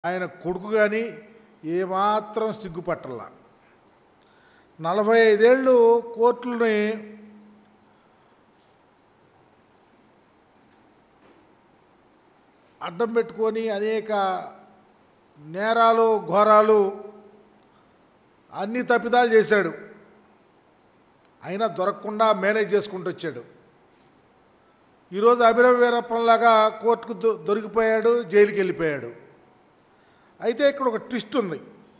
ఆయన కొడుకు కానీ ఏమాత్రం సిగ్గుపట్టల నలభై ఐదేళ్ళు కోర్టులని అడ్డం పెట్టుకొని అనేక నేరాలు ఘోరాలు అన్ని తప్పిదాలు చేశాడు అయినా దొరకకుండా మేనేజ్ చేసుకుంటూ వచ్చాడు ఈరోజు అభిరవ వీరప్పంలాగా కోర్టుకు దొ- దొరికిపోయాడు జైలుకి వెళ్ళిపోయాడు అయితే ఇక్కడ ఒక ట్విస్ట్ ఉంది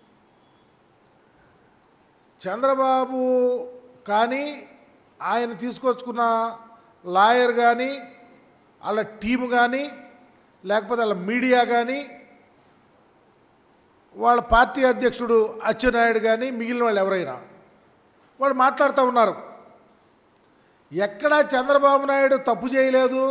చంద్రబాబు కానీ ఆయన తీసుకొచ్చుకున్న లాయర్ కానీ వాళ్ళ టీం కానీ లేకపోతే వాళ్ళ మీడియా కానీ వాళ్ళ పార్టీ అధ్యక్షుడు అచ్చెన్నాయుడు కానీ మిగిలిన వాళ్ళు ఎవరైనా వాళ్ళు మాట్లాడుతూ ఉన్నారు ఎక్కడా చంద్రబాబు నాయుడు తప్పు చేయలేదు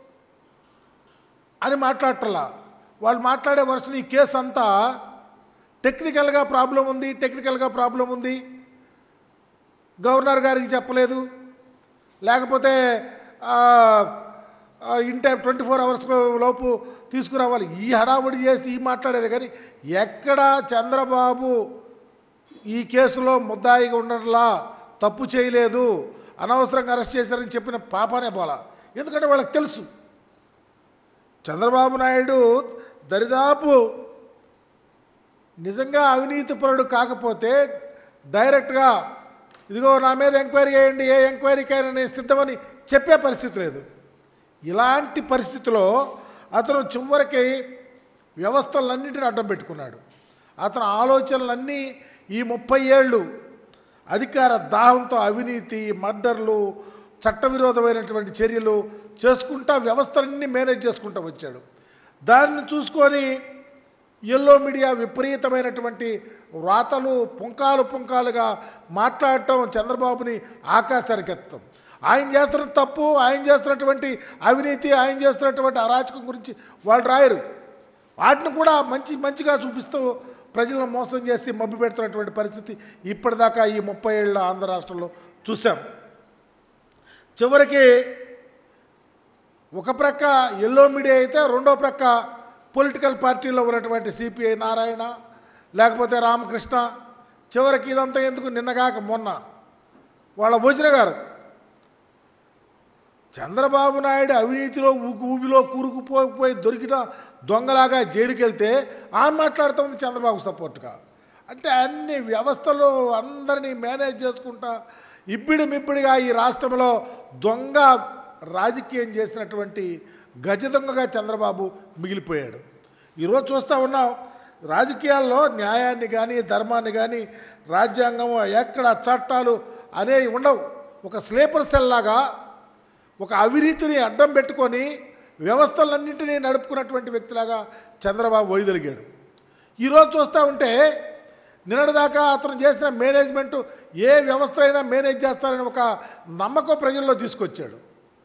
అని మాట్లాడటలా వాళ్ళు మాట్లాడే వర్షన్ ఈ కేసు అంతా టెక్నికల్గా ప్రాబ్లం ఉంది టెక్నికల్గా ప్రాబ్లం ఉంది గవర్నర్ గారికి చెప్పలేదు లేకపోతే ఆ, ఆ, in time twenty four hours లోపు తీసుకురావాలి ఈ హడావుడి చేసి ఈ మాట్లాడేది కానీ ఎక్కడా చంద్రబాబు ఈ కేసులో ముద్దాయిగా ఉండట్లా తప్పు చేయలేదు అనవసరంగా అరెస్ట్ చేశారని చెప్పిన పాపానే పోలా ఎందుకంటే వాళ్ళకి తెలుసు చంద్రబాబు నాయుడు దరిదాపు నిజంగా అవినీతిపరుడు కాకపోతే డైరెక్ట్గా ఇదిగో నా మీద ఎంక్వైరీ చేయండి ఏ ఎంక్వైరీకైనా నేను సిద్ధమని చెప్పే పరిస్థితి లేదు ఇలాంటి పరిస్థితిలో అతను చివరికి వ్యవస్థలన్నింటిని అడ్డం పెట్టుకున్నాడు అతని ఆలోచనలన్నీ ఈ ముప్పై ఏళ్ళు అధికార దాహంతో అవినీతి మర్డర్లు చట్టవిరోధమైనటువంటి చర్యలు చేసుకుంటా వ్యవస్థలన్నీ మేనేజ్ చేసుకుంటూ వచ్చాడు దాన్ని చూసుకొని ఎల్లో మీడియా విపరీతమైనటువంటి వ్రాతలు పుంకాలు పుంకాలుగా మాట్లాడటం చంద్రబాబుని ఆకాశానికి ఎత్తడం ఆయన చేస్తున్న తప్పు ఆయన చేస్తున్నటువంటి అవినీతి ఆయన చేస్తున్నటువంటి అరాచకం గురించి వాళ్ళు రాయరు వాటిని కూడా మంచి మంచిగా చూపిస్తూ ప్రజలను మోసం చేసి మబ్బి పెడుతున్నటువంటి పరిస్థితి ఇప్పటిదాకా ఈ ముప్పై ఏళ్ళ ఆంధ్ర రాష్ట్రంలో చూసాం చివరికి ఒక ప్రక్క ఎల్లో మీడియా అయితే రెండో ప్రక్క పొలిటికల్ పార్టీలో ఉన్నటువంటి సిపిఐ నారాయణ లేకపోతే రామకృష్ణ చివరికి ఇదంతా ఎందుకు నిన్నగాక మొన్న వాళ్ళ భోజన గారు చంద్రబాబు నాయుడు అవినీతిలో ఊగు ఊబిలో కూరుకుపోయి దొరికిన దొంగలాగా జైలుకి వెళ్తే ఆమె మాట్లాడుతుంది చంద్రబాబు సపోర్ట్గా అంటే అన్ని వ్యవస్థలు అందరినీ మేనేజ్ చేసుకుంటా ఇబ్బిడి మిబ్బిడిగా ఈ రాష్ట్రంలో దొంగ రాజకీయం చేసినటువంటి గజ దొంగగా చంద్రబాబు మిగిలిపోయాడు ఈరోజు చూస్తూ ఉన్నాం రాజకీయాల్లో న్యాయాన్ని కానీ ధర్మాన్ని కానీ రాజ్యాంగం ఎక్కడ చట్టాలు అనేవి ఉండవు ఒక స్లీపర్ సెల్ లాగా ఒక అవినీతిని అడ్డం పెట్టుకొని వ్యవస్థలన్నింటినీ నడుపుకున్నటువంటి వ్యక్తిలాగా చంద్రబాబు వైదొలిగాడు ఈరోజు చూస్తూ ఉంటే నిన్నటిదాకా అతను చేసిన మేనేజ్మెంట్ ఏ వ్యవస్థ అయినా మేనేజ్ చేస్తారని ఒక నమ్మకం ప్రజల్లో తీసుకొచ్చాడు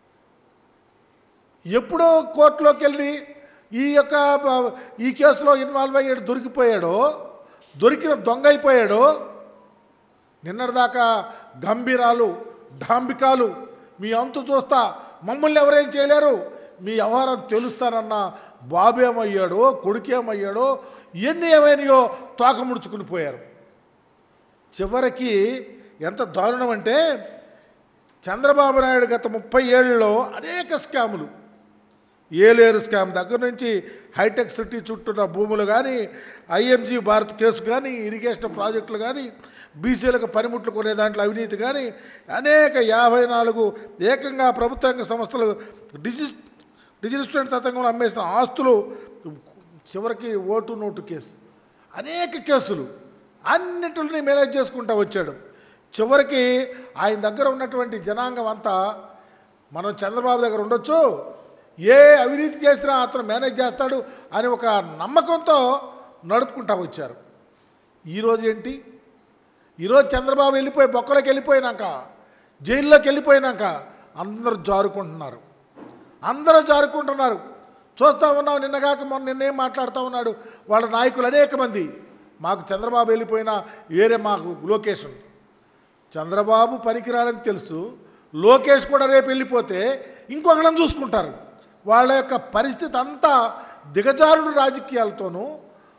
ఎప్పుడో కోర్టులోకి వెళ్ళి ఈ యొక్క బ- ఈ కేసులో ఇన్వాల్వ్ అయ్యాడు దొరికిపోయాడో దొరికిన దొంగ అయిపోయాడో నిన్నటిదాకా గంభీరాలు డాంబికాలు మీ అంతు చూస్తా మమ్మల్ని ఎవరేం చేయలేరు మీ వ్యవహారం తెలుస్తానన్న బాబేమయ్యాడో కొడుకేమయ్యాడో ఎన్ని ఏమైనాయో తోక ముడుచుకుని పోయారు చివరికి ఎంత దారుణం అంటే చంద్రబాబు నాయుడు గత ముప్పై ఏళ్ళలో అనేక స్కాములు ఏలేరు స్కామ్ దగ్గర నుంచి హైటెక్ సిటీ చుట్టూన్న భూములు కానీ ఐఎంజీ భారత్ కేసు కానీ ఇరిగేషన్ ప్రాజెక్టులు కానీ బీసీలకు పనిముట్లు కొనే దాంట్లో అవినీతి కానీ అనేక యాభై నాలుగు ఏకంగా ప్రభుత్వ రంగ సంస్థలు డిజి డిజిటల్ తతంగంలో అమ్మేసిన ఆస్తులు చివరికి ఓటు నోటు కేసు అనేక కేసులు అన్నిటిని మేనేజ్ చేసుకుంటూ వచ్చాడు చివరికి ఆయన దగ్గర ఉన్నటువంటి జనాంగం అంతా మనం చంద్రబాబు దగ్గర ఉండొచ్చు ఏ అవినీతి చేసినా అతను మేనేజ్ చేస్తాడు అని ఒక నమ్మకంతో నడుపుకుంటా వచ్చారు ఈరోజు ఏంటి ఈరోజు చంద్రబాబు వెళ్ళిపోయి బొక్కలోకి వెళ్ళిపోయినాక జైల్లోకి వెళ్ళిపోయినాక అందరూ జారుకుంటున్నారు అందరూ జారుకుంటున్నారు చూస్తూ ఉన్నాం నిన్నగాక మొన్న నిన్నేం మాట్లాడుతూ ఉన్నాడు వాళ్ళ నాయకులు అనేక మంది మాకు చంద్రబాబు వెళ్ళిపోయినా వేరే మాకు లొకేషన్ చంద్రబాబు పనికిరాడని తెలుసు లోకేష్ కూడా రేపు వెళ్ళిపోతే ఇంకొకళ్ళని చూసుకుంటారు వాళ్ళ యొక్క పరిస్థితి అంతా దిగజారుడు రాజకీయాలతోనూ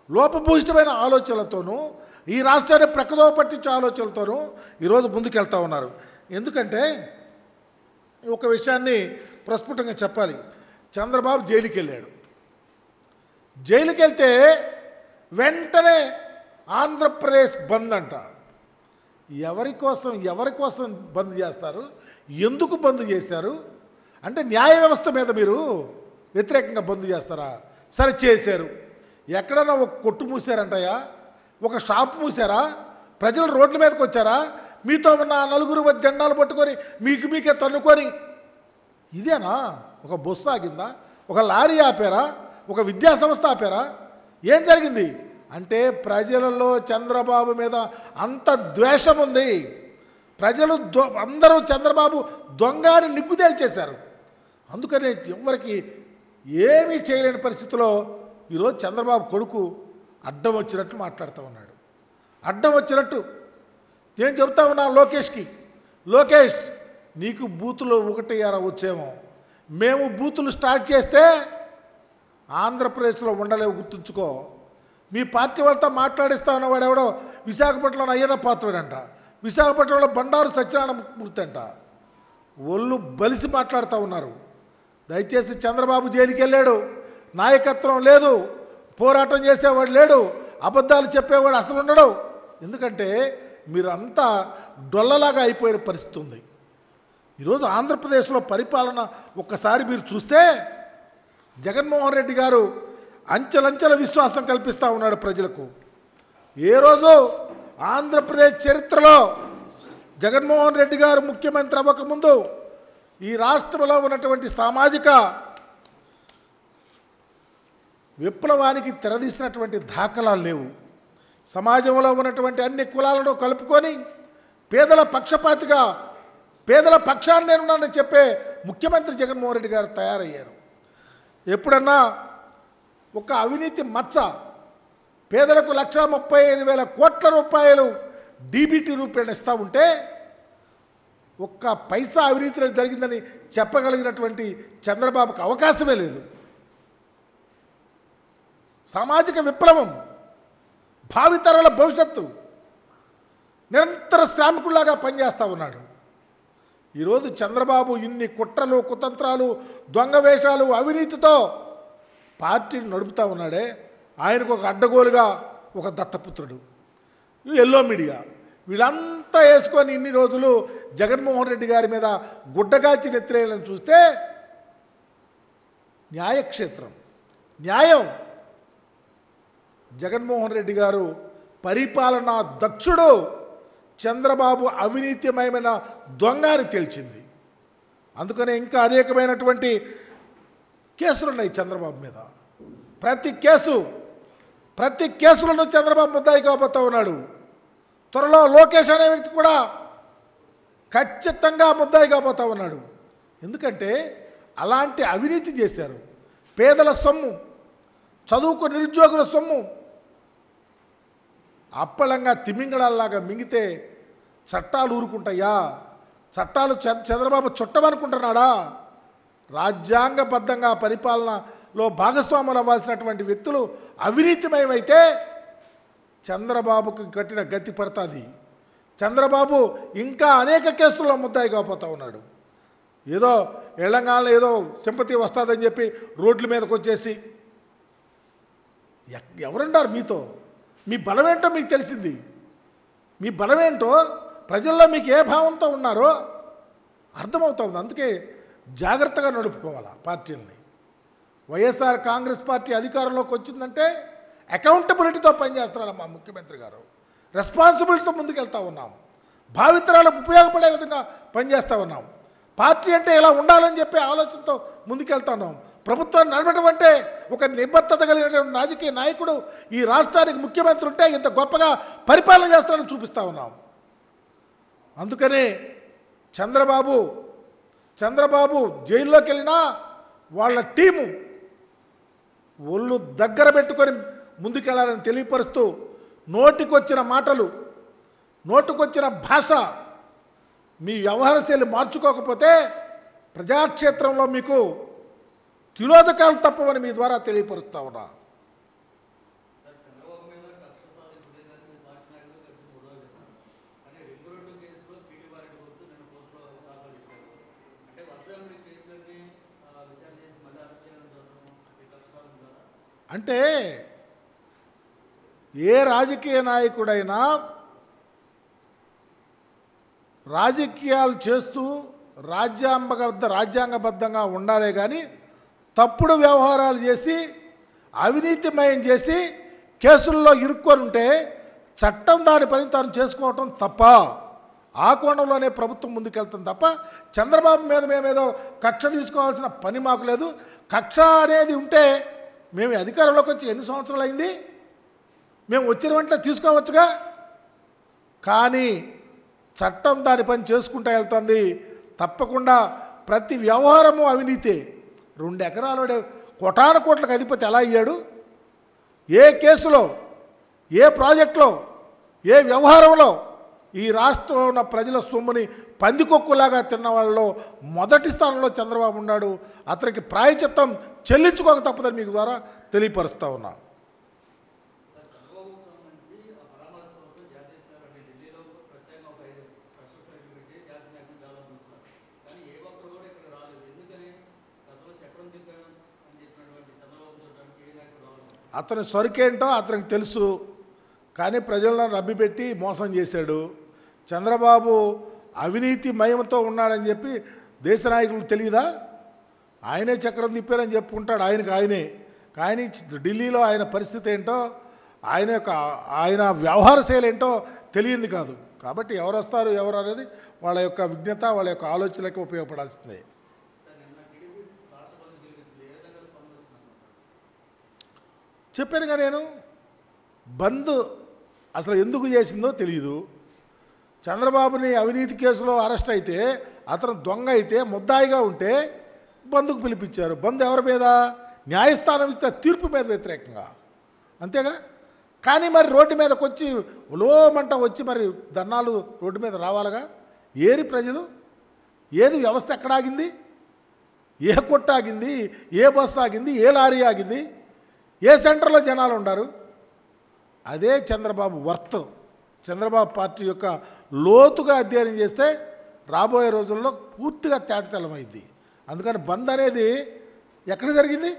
లోపభూయిష్టమైన ఆలోచనలతోనూ ఈ రాష్ట్రాన్ని ప్రక్కదో పట్టించే ఆలోచనలతోనూ ఈరోజు ముందుకెళ్తా ఉన్నారు ఎందుకంటే ఒక విషయాన్ని ప్రస్ఫుటంగా చెప్పాలి చంద్రబాబు జైలుకి వెళ్ళాడు జైలుకి వెళ్తే వెంటనే ఆంధ్రప్రదేశ్ బంద్ అంట ఎవరి కోసం ఎవరి కోసం బంద్ చేస్తారు ఎందుకు బంద్ చేశారు అంటే న్యాయ వ్యవస్థ మీద మీరు వ్యతిరేకంగా బంద్ చేస్తారా సరే చేశారు ఎక్కడన్నా ఒక కొట్టు మూసారంటయ్యా ఒక షాప్ మూసారా ప్రజలు రోడ్ల మీదకి వచ్చారా మీతో ఉన్న ఆ నలుగురు మధ్య జెండాలు పట్టుకొని మీకు మీకే తన్నుకొని ఇదేనా ఒక బస్సు ఆగిందా ఒక లారీ ఆపారా ఒక విద్యా సంస్థ ఆపారా ఏం జరిగింది అంటే ప్రజలలో చంద్రబాబు మీద అంత ద్వేషం ఉంది ప్రజలు దొ- అందరూ చంద్రబాబు దొంగని నిగ్గు తేల్చేశారు అందుకనే ఎవరికి ఏమీ చేయలేని పరిస్థితిలో ఈరోజు చంద్రబాబు కొడుకు అడ్డం వచ్చినట్టు మాట్లాడుతూ ఉన్నాడు అడ్డం వచ్చినట్టు నేను చెప్తా ఉన్నా లోకేష్కి లోకేష్ నీకు బూతులు ఒకటి అర వచ్చేమో మేము బూతులు స్టార్ట్ చేస్తే ఆంధ్రప్రదేశ్లో ఉండలేవు గుర్తుంచుకో మీ పార్టీ వాళ్ళతో మాట్లాడిస్తా ఉన్నవాడు ఎవడో విశాఖపట్నంలో అయ్యన్న పాత్రుడంట విశాఖపట్నంలో బండారు సత్యనారాయణ మూర్తి అంట ఒళ్ళు బలిసి మాట్లాడుతూ ఉన్నారు దయచేసి చంద్రబాబు జైలుకి వెళ్ళాడు నాయకత్వం లేదు పోరాటం చేసేవాడు లేడు అబద్ధాలు చెప్పేవాడు అసలు ఉండడు ఎందుకంటే మీరంతా డొల్లలాగా అయిపోయిన పరిస్థితి ఉంది ఈరోజు ఆంధ్రప్రదేశ్లో పరిపాలన ఒక్కసారి మీరు చూస్తే జగన్మోహన్ రెడ్డి గారు అంచెలంచెల విశ్వాసం కల్పిస్తూ ఉన్నాడు ప్రజలకు ఏ రోజు ఆంధ్రప్రదేశ్ చరిత్రలో జగన్మోహన్ రెడ్డి గారు ముఖ్యమంత్రి అవ్వకముందు ఈ రాష్ట్రంలో ఉన్నటువంటి సామాజిక విప్లవానికి తెరదీసినటువంటి దాఖలాలు లేవు సమాజంలో ఉన్నటువంటి అన్ని కులాలను కలుపుకొని పేదల పక్షపాతిగా పేదల పక్షాన్ని నేనున్నానని చెప్పే ముఖ్యమంత్రి జగన్మోహన్ రెడ్డి గారు తయారయ్యారు ఎప్పుడన్నా ఒక అవినీతి మచ్చ పేదలకు లక్ష ముప్పై ఐదు వేల కోట్ల రూపాయలు డీబీటీ రూపాయలు ఇస్తా ఉంటే ఒక్క పైసా అవినీతి జరిగిందని చెప్పగలిగినటువంటి చంద్రబాబుకు అవకాశమే లేదు సామాజిక విప్లవం భావితరాల భవిష్యత్తు నిరంతర శ్రామికుల్లాగా పనిచేస్తా ఉన్నాడు ఈరోజు చంద్రబాబు ఇన్ని కుట్రలు కుతంత్రాలు దొంగ వేషాలు అవినీతితో పార్టీని నడుపుతా ఉన్నాడే ఆయనకు ఒక అడ్డగోలుగా ఒక దత్తపుత్రుడు ఈ ఎల్లో మీడియా వీళ్ళంతా వేసుకొని ఇన్ని రోజులు జగన్మోహన్ రెడ్డి గారి మీద గుడ్డగాచి నెత్తిరేయాలని చూస్తే న్యాయక్షేత్రం న్యాయం జగన్మోహన్ రెడ్డి గారు పరిపాలనా దక్షుడు చంద్రబాబు అవినీతిమయమైన దొంగ అని తేల్చింది అందుకనే ఇంకా అనేకమైనటువంటి కేసులు ఉన్నాయి చంద్రబాబు మీద ప్రతి కేసు ప్రతి కేసులను చంద్రబాబు ముద్దాయి కాబోతా ఉన్నాడు త్వరలో లోకేష్ అనే వ్యక్తి కూడా ఖచ్చితంగా ముద్దాయి కాబోతా ఉన్నాడు ఎందుకంటే అలాంటి అవినీతి చేశారు పేదల సొమ్ము చదువుకు నిరుద్యోగుల సొమ్ము అప్పలంగా తిమింగళాల్లాగా మింగితే చట్టాలు ఊరుకుంటాయా చట్టాలు చ- చంద్రబాబు చుట్టమనుకుంటున్నాడా రాజ్యాంగబద్ధంగా పరిపాలనలో భాగస్వాములు అవ్వాల్సినటువంటి వ్యక్తులు అవినీతిమయమైతే చంద్రబాబుకు కట్టిన గతి పడుతుంది చంద్రబాబు ఇంకా అనేక కేసుల్లో ముద్దాయి కాపోతా ఉన్నాడు ఏదో ఎళ్ళంగానే ఏదో సింపతి వస్తుందని చెప్పి రోడ్ల మీదకి వచ్చేసి ఎక్- ఎవరున్నారు మీతో మీ బలమేంటో మీకు తెలిసింది మీ బలమేంటో ప్రజల్లో మీకు ఏ భావంతో ఉన్నారో అర్థమవుతుంది అందుకే జాగ్రత్తగా నడుపుకోవాలా పార్టీలని వైఎస్ఆర్ కాంగ్రెస్ పార్టీ అధికారంలోకి వచ్చిందంటే అకౌంటబిలిటీతో పనిచేస్తున్నారు మా ముఖ్యమంత్రి గారు రెస్పాన్సిబిలిటీతో ముందుకెళ్తా ఉన్నాం భావితరాలకు ఉపయోగపడే విధంగా పనిచేస్తూ ఉన్నాం పార్టీ అంటే ఇలా ఉండాలని చెప్పే ఆలోచనతో ముందుకెళ్తా ఉన్నాం ప్రభుత్వాన్ని నడవడం అంటే ఒక నిబద్ధత కలిగిన రాజకీయ నాయకుడు ఈ రాష్ట్రానికి ముఖ్యమంత్రి ఉంటే ఇంత గొప్పగా పరిపాలన చేస్తాడని చూపిస్తా ఉన్నాం అందుకనే చంద్రబాబు చంద్రబాబు జైల్లోకి వెళ్ళినా వాళ్ళ టీము ఒళ్ళు దగ్గర పెట్టుకొని ముందుకెళ్లాలని తెలియపరుస్తూ నోటికొచ్చిన మాటలు నోటికొచ్చిన భాష మీ వ్యవహార శైలి మార్చుకోకపోతే ప్రజాక్షేత్రంలో మీకు తిలోదకాలు తప్పవని మీ ద్వారా తెలియపరుస్తా ఉన్నా అంటే ఏ రాజకీయ నాయకుడైనా రాజకీయాలు చేస్తూ రాజ్యాంగబద్ధ రాజ్యాంగబద్ధంగా ఉండాలే కానీ తప్పుడు వ్యవహారాలు చేసి అవినీతిమయం చేసి కేసుల్లో ఇరుక్కొని ఉంటే చట్టం దాని పని తాను చేసుకోవటం తప్ప ఆ కోణంలోనే ప్రభుత్వం ముందుకెళ్తుంది తప్ప చంద్రబాబు మీద మేమేదో కక్ష తీసుకోవాల్సిన పని మాకు లేదు కక్ష అనేది ఉంటే మేము అధికారంలోకి వచ్చి ఎన్ని సంవత్సరాలు అయింది మేము వచ్చిన వెంటనే తీసుకోవచ్చుగా కానీ చట్టం దాని పని చేసుకుంటూ వెళ్తుంది తప్పకుండా ప్రతి వ్యవహారము అవినీతే రెండు ఎకరాలు కోటాన కోట్లకు అధిపతి ఎలా అయ్యాడు ఏ కేసులో ఏ ప్రాజెక్టులో ఏ వ్యవహారంలో ఈ రాష్ట్రంలో ఉన్న ప్రజల సొమ్ముని పందికొక్కులాగా తిన్న వాళ్ళలో మొదటి స్థానంలో చంద్రబాబు ఉన్నాడు అతనికి ప్రాయచిత్తం చెల్లించుకోక తప్పదని మీకు ద్వారా తెలియపరుస్తా ఉన్నా చంద్రబాబుకు సంబంధించి ఆ పరామర్శ కోసం జాతీయ స్థాయి అంటే ఢిల్లీలో ప్రత్యేకంగా ఒక ఐదు స్పెషల్ ఫ్లైట్లు పెట్టి జాతీయ నాయకులు చాలా చూస్తున్నారు కానీ ఏ ఒక్కరు కూడా ఇక్కడ రాలేదు ఎందుకని గతంలో చక్రం తిప్పాను అని చెప్పినటువంటి చంద్రబాబు చూడడానికి ఏ నాయకుడు రావాలి అతని సరుకేంటో అతనికి తెలుసు కానీ ప్రజలను రబ్బిపెట్టి మోసం చేశాడు చంద్రబాబు అవినీతి మయంతో ఉన్నాడని చెప్పి దేశ నాయకులకు తెలియదా ఆయనే చక్రం తిప్పారని చెప్పుకుంటాడు ఆయనకు ఆయనే కానీ ఢిల్లీలో ఆయన పరిస్థితి ఏంటో ఆయన యొక్క ఆయన వ్యవహార శైలి ఏంటో తెలియంది కాదు కాబట్టి ఎవరు వస్తారు ఎవరు అనేది వాళ్ళ యొక్క విజ్ఞత వాళ్ళ యొక్క ఆలోచనలకు ఉపయోగపడాల్సిందే సార్ నిన్న టీడీపీ రాష్ట్రపతి గెలిపించింది ఏ విధంగా స్పందన వస్తున్నారు చెప్పానుగా నేను బంద్ అసలు ఎందుకు చేసిందో తెలియదు చంద్రబాబుని అవినీతి కేసులో అరెస్ట్ అయితే అతను దొంగ అయితే ముద్దాయిగా ఉంటే బంద్కు పిలిపించారు బంద్ ఎవరి మీద న్యాయస్థానం ఇచ్చే తీర్పు మీద వ్యతిరేకంగా అంతేగా కానీ మరి రోడ్డు మీదకి వచ్చి లోమంట వచ్చి మరి ధర్నాలు రోడ్డు మీద రావాలిగా ఏరి ప్రజలు ఏది వ్యవస్థ ఎక్కడ ఆగింది ఏ కొట్టు ఆగింది ఏ బస్సు ఆగింది ఏ లారీ ఆగింది ఏ సెంటర్లో జనాలు ఉన్నారు అదే చంద్రబాబు వర్త్ చంద్రబాబు పార్టీ యొక్క లోతుగా అధ్యయనం చేస్తే రాబోయే రోజుల్లో పూర్తిగా తేటతెల్లమైంది అందుకని బంద్ అనేది ఎక్కడ జరిగింది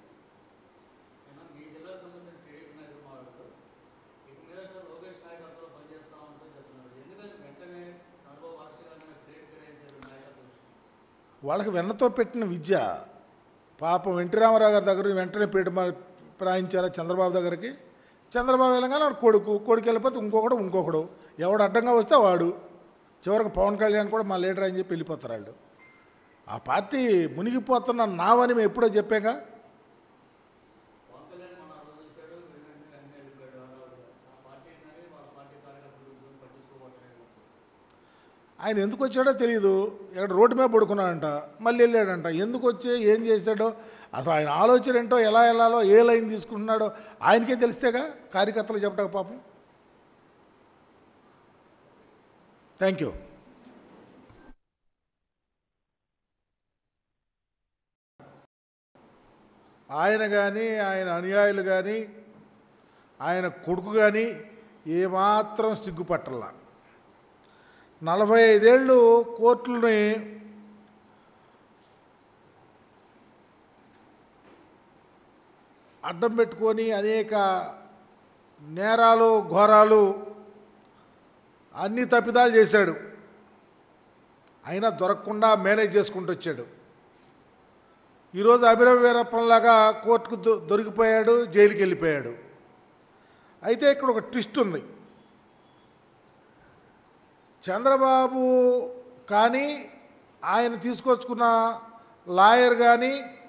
నిన్న మీ జిల్లాకు సంబంధించిన టీడీపీ నాయకులు మాట్లాడుతూ ఇక మీద లోకేష్ నాయకత్వంలో పనిచేస్తామంటూ చెప్తున్నారు ఎందుకని వెంటనే చంద్రబాబు అరెస్ట్ గారిని క్రియేట్ చేయారు నాయకత్వం వాళ్ళకి వెన్నతో పెట్టిన విద్య పాపం ఎన్టీ రామారావు గారి దగ్గర వెంటనే పేట ప్రాయించారా చంద్రబాబు దగ్గరికి చంద్రబాబు వెళ్ళగానే వాడు కొడుకు కొడుకు వెళ్ళిపోతే ఇంకొకడు ఇంకొకడు ఎవడు అడ్డంగా వస్తే వాడు చివరికి పవన్ కళ్యాణ్ కూడా మా లీడర్ అని చెప్పి వెళ్ళిపోతారు వాళ్ళు ఆ పార్టీ మునిగిపోతున్న నావని మేము ఎప్పుడో చెప్పాగా పవన్ కళ్యాణ్ మన ఆ రోజు వచ్చాడు వెంటనే వెంటనే వెళ్ళిపోయాడు హడావుడిగా. ఆ పార్టీ కానీ వాళ్ళ పార్టీ కార్యకర్తలు గురించి పట్టించుకోవట్లేదు ఆయన ఎందుకు వచ్చాడో తెలియదు ఇక్కడ రోడ్డు మీద పడుకున్నాడంట మళ్ళీ వెళ్ళాడంట ఎందుకు వచ్చి ఏం చేశాడో అసలు ఆయన ఆలోచన ఏంటో ఎలా వెళ్ళాలో ఏ లైన్ తీసుకుంటున్నాడో ఆయనకే తెలిస్తేగా కార్యకర్తలు చెప్పటం పాపం థ్యాంక్ యూ ఆయన కానీ ఆయన అనుయాయులు కానీ ఆయన కొడుకు కానీ ఏమాత్రం సిగ్గుపట్టల్లా నలభై ఐదేళ్ళు కోర్టులని అడ్డం పెట్టుకొని అనేక నేరాలు ఘోరాలు అన్ని తప్పిదాలు చేశాడు అయినా దొరకకుండా మేనేజ్ చేసుకుంటూ వచ్చాడు ఈరోజు అభిరవ వీరప్పంలాగా కోర్టుకు దొ- దొరికిపోయాడు జైలుకి వెళ్ళిపోయాడు అయితే ఇక్కడ ఒక ట్విస్ట్ ఉంది చంద్రబాబు కానీ ఆయన తీసుకొచ్చుకున్న లాయర్ కానీ